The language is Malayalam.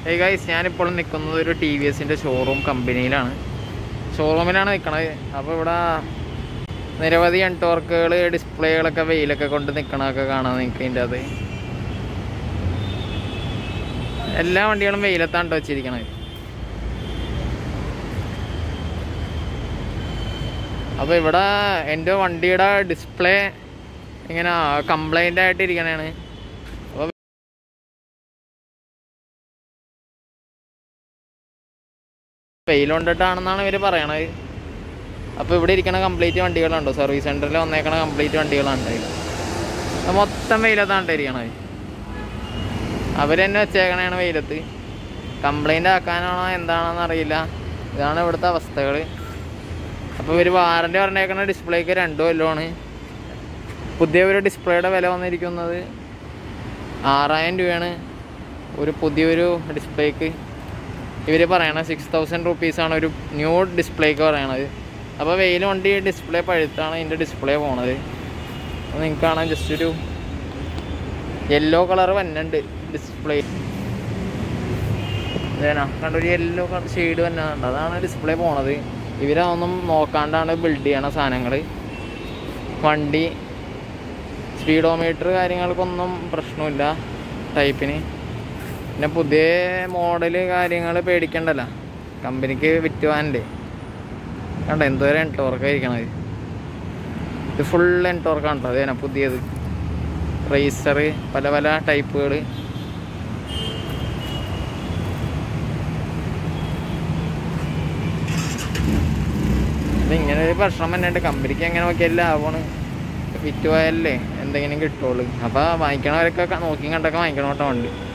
ഏ ഗൈസ് ഞാനിപ്പോൾ നിൽക്കുന്നത് ഒരു ടി വി എസിൻ്റെ ഷോറൂം കമ്പനിയിലാണ് ഷോറൂമിലാണ് നിൽക്കണത് അപ്പോൾ ഇവിടെ നിരവധി എൻടോർക്കുകൾ ഡിസ്പ്ലേകളൊക്കെ വെയിലൊക്കെ കൊണ്ട് നിൽക്കണതൊക്കെ കാണാൻ നിങ്ങൾക്ക് ഇതിൻ്റെ അത് എല്ലാ വണ്ടികളും വെയിലത്താണ് ട്ടോ വെച്ചിരിക്കണത് അപ്പോൾ ഇവിടെ എൻ്റെ വണ്ടിയുടെ ഡിസ്പ്ലേ ഇങ്ങനെ കംപ്ലൈൻ്റ് ആയിട്ട് ഇരിക്കണതാണ് അപ്പോൾ വെയിലുണ്ടിട്ടാണെന്നാണ് ഇവർ പറയണത് അപ്പോൾ ഇവിടെ ഇരിക്കണ കംപ്ലീറ്റ് വണ്ടികളുണ്ടോ സർവീസ് സെൻറ്ററിൽ വന്നേക്കണ കംപ്ലീറ്റ് വണ്ടികളുണ്ട് അത് മൊത്തം വെയിലത്താണ് ഇരിക്കണത് അവർ തന്നെ വെച്ചേക്കണേണ് വെയിലത്ത് കംപ്ലൈൻ്റ് ആക്കാനാണോ എന്താണെന്ന് അറിയില്ല ഇതാണ് ഇവിടുത്തെ അവസ്ഥകൾ അപ്പോൾ ഇവർ വാറൻറ്റി പറഞ്ഞേക്കണ ഡിസ്പ്ലേക്ക് രണ്ട് കൊല്ലമാണ് പുതിയ ഒരു ഡിസ്പ്ലേയുടെ വില വന്നിരിക്കുന്നത് ആറായിരം രൂപയാണ് ഒരു പുതിയൊരു ഡിസ്പ്ലേക്ക് ഇവർ പറയണത് സിക്സ് തൗസൻഡ് റുപ്പീസാണ് ഒരു ന്യൂ ഡിസ്പ്ലേക്ക് പറയണത് അപ്പോൾ വെയിൽ വണ്ടി ഡിസ്പ്ലേ പഴുത്താണ് ഇതിൻ്റെ ഡിസ്പ്ലേ പോണത് അപ്പോൾ നിങ്ങൾക്ക് കാണാൻ ജസ്റ്റ് ഒരു യെല്ലോ കളർ വന്നുണ്ട് ഡിസ്പ്ലേ ഇതേനാ കണ്ടൊരു യെല്ലോ കളർ ഷെയ്ഡ് വന്നുണ്ട് അതാണ് ഡിസ്പ്ലേ പോണത് ഇവരതൊന്നും നോക്കാണ്ടാണ് ബിൽഡ് ചെയ്യണ സാധനങ്ങൾ വണ്ടി സ്പീഡോമീറ്റർ കാര്യങ്ങൾക്കൊന്നും പ്രശ്നമില്ല ടൈപ്പിന് പിന്നെ പുതിയ മോഡൽ കാര്യങ്ങൾ പേടിക്കണ്ടല്ലോ കമ്പനിക്ക് വിറ്റുവാനല്ലേ കണ്ട എന്തോരം എൻടോർക്കാണ് ഇരിക്കണത് ഇത് ഫുൾ എൻടോർക്കാണ് കേട്ടോ അതേനാ പുതിയത് റേസർ പല പല ടൈപ്പുകൾ ഇങ്ങനെ ഒരു പ്രശ്നം തന്നെ ഉണ്ട് കമ്പനിക്ക് എങ്ങനെ നോക്കിയാൽ ലാഭമാണ് വിറ്റ് പോയാലല്ലേ എന്തെങ്കിലും കിട്ടുള്ളൂ അപ്പോൾ വാങ്ങിക്കണവരൊക്കെ നോക്കി കണ്ടൊക്കെ വാങ്ങിക്കണം കേട്ടോ വണ്ടി